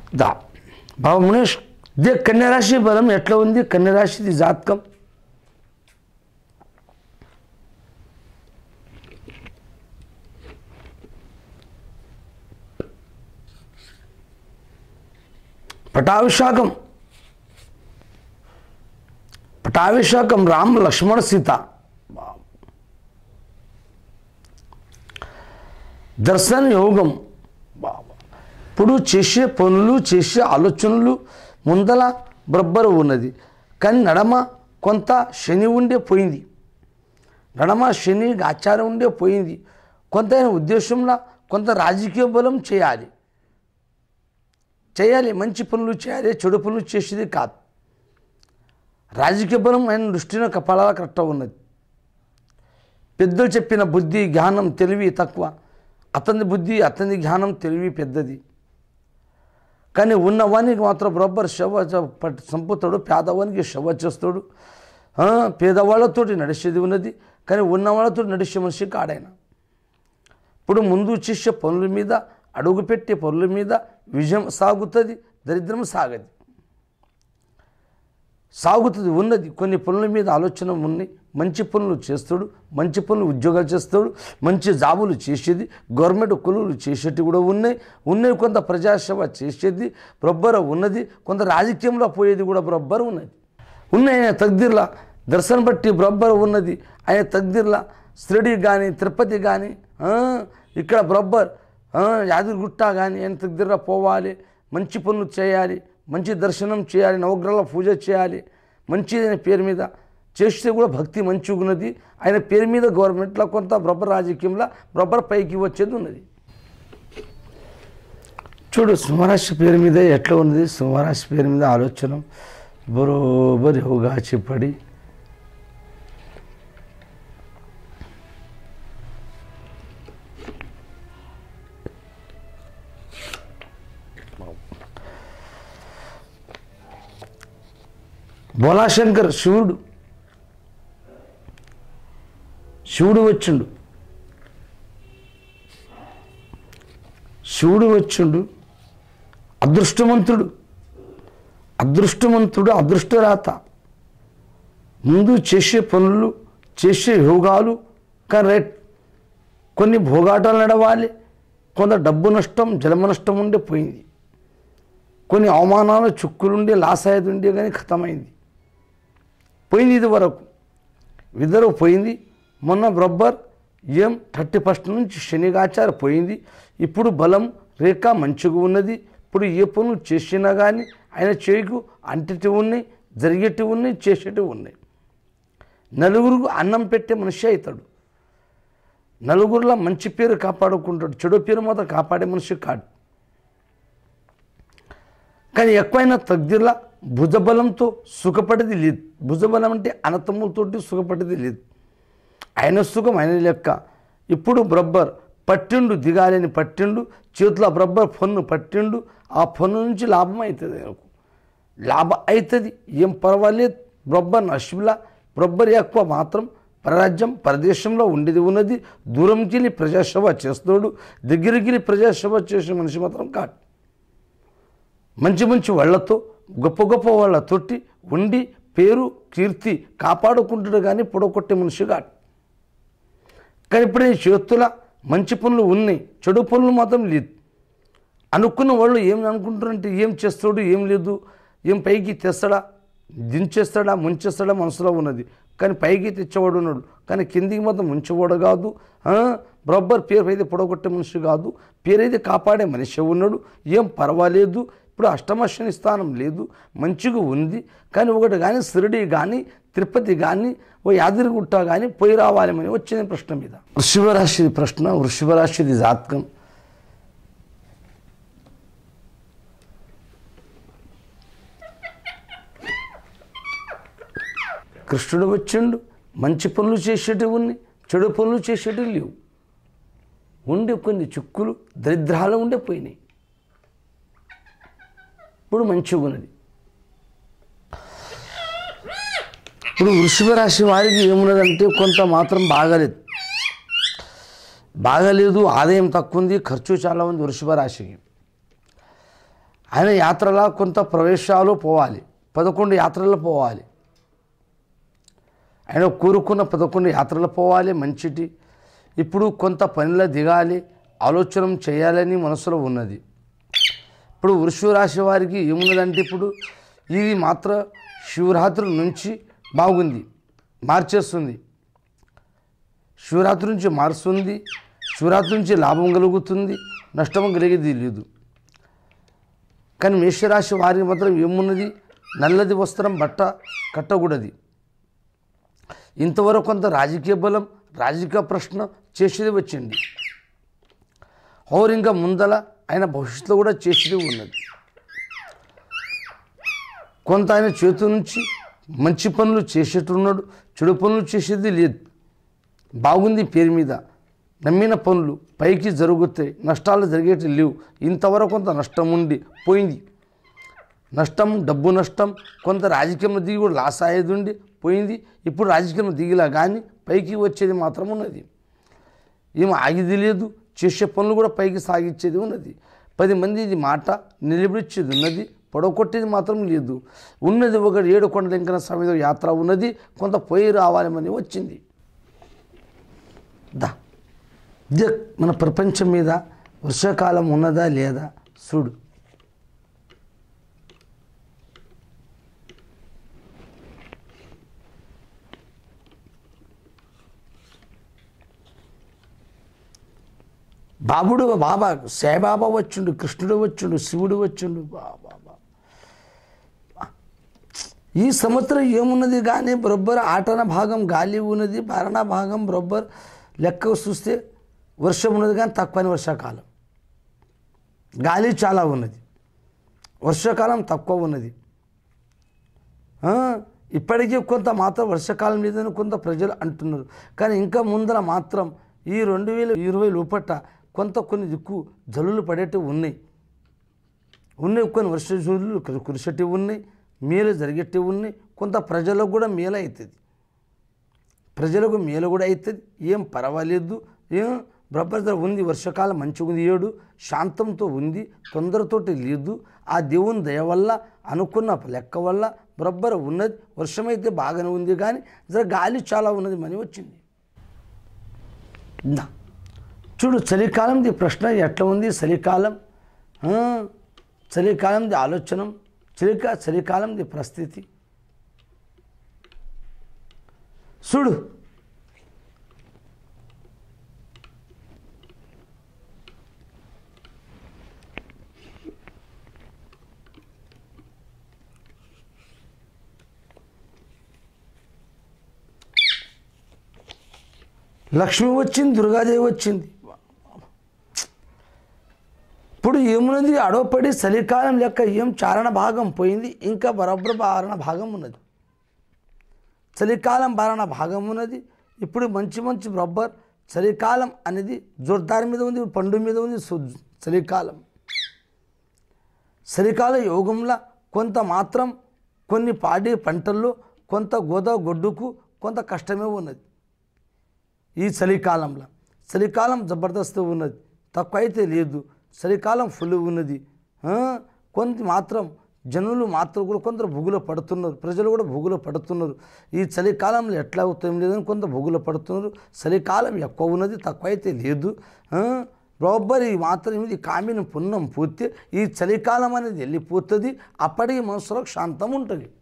దా బాబా మునేష్ ఇదే కన్యరాశి బలం ఎట్లా ఉంది కన్యరాశిది జాతకం పటాభిషేకం పటాభిషేకం రామ్ లక్ష్మణ సీత దర్శన యోగం బాబా ఇప్పుడు చేసే పనులు చేసే ఆలోచనలు ముందల బ్రబ్బరు ఉన్నది కానీ నడమ కొంత శని ఉండే పోయింది నడమ శని ఆచారం ఉండే పోయింది కొంత ఆయన ఉద్దేశంలో కొంత రాజకీయ బలం చేయాలి చేయాలి మంచి పనులు చేయాలి చెడు పనులు చేసేది కాదు రాజకీయ బలం ఆయన దృష్టిలో కపాల కరెక్ట్గా ఉన్నది పెద్దలు చెప్పిన బుద్ధి జ్ఞానం తెలివి తక్కువ అతని బుద్ధి అతని జ్ఞానం తెలివి పెద్దది కానీ ఉన్నవానికి మాత్రం బరోబ్బర్ శవ పట్- సంపుతాడు పేదవానికి శవ చేస్తాడు ఆ, పేదవాళ్ళతోటి నడిచేది ఉన్నది కానీ ఉన్నవాళ్ళతో నడిచే మనిషి కాడాయన ఇప్పుడు ముందు చేసే పనుల మీద అడుగుపెట్టే పనుల మీద విజయం సాగుతుంది దరిద్రం సాగది సాగుతుంది ఉన్నది కొన్ని పనుల మీద ఆలోచన ఉన్నాయి మంచి పనులు చేస్తాడు మంచి పనులు ఉద్యోగాలు చేస్తాడు మంచి జాబులు చేసేది గవర్నమెంట్ కొలువులు చేసేటి కూడా ఉన్నాయి ఉన్నాయి కొంత ప్రజాసేవ చేసేది బ్రబ్బర ఉన్నది కొంత రాజకీయంలో పోయేది కూడా బ్రబ్బర ఉన్నది ఉన్నాయి ఆయన తగ్దిర్లా దర్శనం బట్టి బ్రబ్బర ఉన్నది ఆయన తగ్దిర్లా షిరిడి కానీ తిరుపతి కానీ ఇక్కడ బ్రబ్బర్ ఆ, యాదగిరిగుట్ట కానీ ఆయన దగ్గర పోవాలి మంచి పనులు చేయాలి మంచి దర్శనం చేయాలి నవగ్రహాల పూజ చేయాలి మంచిదైన పేరు మీద చేస్తే కూడా భక్తి మంచిగా ఉన్నది ఆయన పేరు మీద గవర్నమెంట్లో కొంత బ్రబ్బర్ రాజకీయంలో బ్రబ్బర్ పైకి వచ్చేది ఉన్నది చూడు సింహరాశి పేరు మీద ఎట్లా ఉన్నది సింహరాశి పేరు మీద ఆలోచన బరోబర్ యోగా చెప్పడి బోలాశంకర్ శివుడు శివుడు వచ్చిండు శివుడు వచ్చిండు అదృష్టవంతుడు అదృష్టవంతుడు అదృష్టరాత ముందు చేసే పనులు చేసే యోగాలు కానీ రైట్ కొన్ని భోగాటాలు నడవాలి కొంత డబ్బు నష్టం జన్మ నష్టం ఉండే పోయింది కొన్ని అవమానాలు చుక్కులుండే లాస్ అయ్యేది ఉండే కానీ ఖతమైంది పోయింది ఇది వరకు ఇద్దరు పోయింది మొన్న రబ్బర్ ఏం థర్టీ ఫస్ట్ నుంచి శనిగాచార పోయింది ఇప్పుడు బలం రేఖ మంచిగా ఉన్నది ఇప్పుడు ఏ పనులు చేసినా కానీ ఆయన చేయికు అంటిటి ఉన్నాయి జరిగేటివి ఉన్నాయి చేసేటివి ఉన్నాయి నలుగురికి అన్నం పెట్టే మనిషి అవుతాడు నలుగురిలో మంచి పేరు కాపాడుకుంటాడు చెడు పేరు మాత్రం కాపాడే మనిషి కాడు కానీ ఎక్కువైన తగ్దిర్లా భుజబలంతో సుఖపడేది లేదు భుజబలం అంటే అనతమ్ములతోటి సుఖపడేది లేదు ఆయన సుఖం ఆయన లెక్క ఇప్పుడు బ్రబ్బర్ పట్టిండు దిగాలని పట్టిండు చేతిలో బ్రబ్బర్ పన్ను పట్టిండు ఆ పన్ను నుంచి లాభం అవుతుంది ఆయనకు లాభం అవుతుంది ఏం పర్వాలేదు బ్రబ్బర్ నష్బిలా బ్రబ్బర్ ఎక్కువ మాత్రం పరరాజ్యం పరదేశంలో ఉండేది ఉన్నది దూరంకి వెళ్ళి ప్రజాసేవ చేస్తాడు దగ్గరికి వెళ్ళి ప్రజాసేవ చేసే మనిషి మాత్రం కాదు మంచి మంచి వాళ్ళతో గొప్ప గొప్ప వాళ్ళతోటి ఉండి పేరు కీర్తి కాపాడుకుంటాడు కానీ పొడగొట్టే మనిషి కాదు కానీ ఇప్పుడు ఈ చేతుల మంచి పనులు ఉన్నాయి చెడు పనులు మాత్రం లేదు అనుకున్న వాళ్ళు ఏం అనుకుంటారంటే ఏం చేస్తాడు ఏం లేదు ఏం పైకి తెస్తాడా దించేస్తాడా ముంచేస్తాడా మనసులో ఉన్నది కానీ పైకి తెచ్చేవాడు ఉన్నాడు కానీ కిందికి మాత్రం ముంచేవాడు కాదు ఆ, బరబ్బర్ పేరు అయితే పొడగొట్టే మనిషి కాదు పేరైతే కాపాడే మనిషి ఉన్నాడు ఏం పర్వాలేదు ఇప్పుడు అష్టమ శని స్థానం లేదు మంచిగా ఉంది కానీ ఒకటి కానీ షిరిడి కానీ తిరుపతి కానీ ఓ యాదగిరిగుట్ట కానీ పోయి రావాలేమని వచ్చిన ప్రశ్న మీద వృషభ రాశిది ప్రశ్న వృషభ రాశిది జాతకం కృష్ణుడు వచ్చిండు మంచి పనులు చేసేటివి ఉన్నాయి చెడు పనులు చేసేటివి లేవు ఉండే కొన్ని చుక్కులు దరిద్రాలు ఉండే పోయినాయి ఇప్పుడు మంచిగా ఉన్నది ఇప్పుడు వృషభ రాశి వారికి ఏమున్నదంటే కొంత మాత్రం బాగాలేదు బాగాలేదు ఆదాయం తక్కువ ఉంది ఖర్చు చాలా ఉంది వృషభ రాశికి ఆయన యాత్రలా కొంత ప్రవేశాలు పోవాలి పదకొండు యాత్రలు పోవాలి ఆయన కోరుకున్న పదకొండు యాత్రలు పోవాలి మంచిటి ఇప్పుడు కొంత పనిలో దిగాలి ఆలోచన చేయాలని మనసులో ఉన్నది ఇప్పుడు వృషభ రాశి వారికి ఏమున్నదంటే ఇప్పుడు ఇది మాత్రం శివరాత్రి నుంచి బాగుంది మార్చేస్తుంది శివరాత్రి నుంచి మారుస్తుంది శివరాత్రి నుంచి లాభం కలుగుతుంది నష్టం కలిగేది లేదు కానీ మేషరాశి వారికి మాత్రం ఏమున్నది నల్లది వస్త్రం బట్ట కట్టకూడది ఇంతవరకు కొంత రాజకీయ బలం రాజకీయ ప్రశ్న చేసేది వచ్చింది ఓర్ ఇంకా ముందల ఆయన భవిష్యత్తులో కూడా చేసేది ఉన్నది కొంత ఆయన చేతి నుంచి మంచి పనులు చేసేట్టున్నాడు చెడు పనులు చేసేది లేదు బాగుంది పేరు మీద నమ్మిన పనులు పైకి జరుగుతాయి నష్టాలు జరిగేటి లేవు ఇంతవరకు కొంత నష్టం ఉండి పోయింది నష్టం డబ్బు నష్టం కొంత రాజకీయంలో దిగి కూడా లాస్ అయ్యేది ఉండి పోయింది ఇప్పుడు రాజకీయంలో దిగిలా కానీ పైకి వచ్చేది మాత్రం ఉన్నది ఏం ఆగిది లేదు చేసే పనులు కూడా పైకి సాగించేది ఉన్నది పది మంది ఇది మాట నిలబడిచ్చేది ఉన్నది పొడగొట్టేది మాత్రం లేదు ఉన్నది ఒకటి ఏడు కొండల వెంకన్న స్వామి యాత్ర ఉన్నది కొంత పోయి రావాలని వచ్చింది దా ఇదే మన ప్రపంచం మీద వర్షాకాలం ఉన్నదా లేదా చూడు బాబుడు బాబా సాయిబాబా వచ్చిండు కృష్ణుడు వచ్చిండు శివుడు వచ్చిండు బాబా ఈ సంవత్సరం ఏమున్నది కానీ బరొబ్బర్ ఆటన భాగం గాలి ఉన్నది భరణ భాగం బరొబ్బర్ లెక్క చూస్తే వర్షం ఉన్నది కానీ తక్కువని వర్షాకాలం గాలి చాలా ఉన్నది వర్షాకాలం తక్కువ ఉన్నది ఆ, ఇప్పటికీ కొంత మాత్రం వర్షాకాలం లేదని కొంత ప్రజలు అంటున్నారు కానీ ఇంకా ముందర మాత్రం ఈ రెండు వేల ఇరవై లోపట కొంత కొన్ని దిక్కు జల్లులు పడేటివి ఉన్నాయి ఉన్నాయి కొన్ని వర్ష జల్లులు కురిసేటివి ఉన్నాయి మేలు జరిగేటివి ఉన్నాయి కొంత ప్రజలకు కూడా మేలు అవుతుంది ప్రజలకు మేలు కూడా అవుతుంది ఏం పర్వాలేదు ఏం బ్రహ్మద ఉంది వర్షాకాలం మంచిగా ఉంది ఏడు శాంతంతో ఉంది తొందరతోటి లేదు ఆ దేవుని దయ వల్ల అనుకున్న లెక్క వల్ల బ్రబ్బర ఉన్నది వర్షం అయితే బాగానే ఉంది కానీ జర గాలి చాలా ఉన్నది మని వచ్చింది దా. చూడు చలికాలంది ప్రశ్న ఎట్లా ఉంది చలికాలం ఆ, చలికాలంది ఆలోచన చలికా చలికాలంది పరిస్థితి చూడు లక్ష్మి వచ్చింది దుర్గాదేవి వచ్చింది ఇప్పుడు ఏమున్నది అడవపడి చలికాలం లెక్క ఏం చారణ భాగం పోయింది ఇంకా బరబ్బర బారణ భాగం ఉన్నది చలికాలం బారణ భాగం ఉన్నది ఇప్పుడు మంచి మంచి రబ్బర్ చలికాలం అనేది జోర్దార్ మీద ఉంది పండు మీద ఉంది సు- చలికాలం చలికాల యోగంలో కొంత మాత్రం కొన్ని పాడి పంటల్లో కొంత గోద గొడ్డుకు కొంత కష్టమే ఉన్నది ఈ చలికాలంలో చలికాలం జబర్దస్త్ ఉన్నది తక్కువ అయితే లేదు చలికాలం ఫుల్ ఉన్నది ఆ, కొంత మాత్రం జనులు మాత్రం కూడా కొందరు భూగులో పడుతున్నారు ప్రజలు కూడా భూగులో పడుతున్నారు ఈ చలికాలంలో ఎట్లా అవుతాం లేదని కొంత భూగులో పడుతున్నారు చలికాలం ఎక్కువ ఉన్నది తక్కువ అయితే లేదు ఆ, రొబ్బరి మాత్రం ఇది కామిని పున్నం పూర్తి ఈ చలికాలం అనేది వెళ్ళిపోతుంది అప్పటికి మనసులో శాంతం ఉంటుంది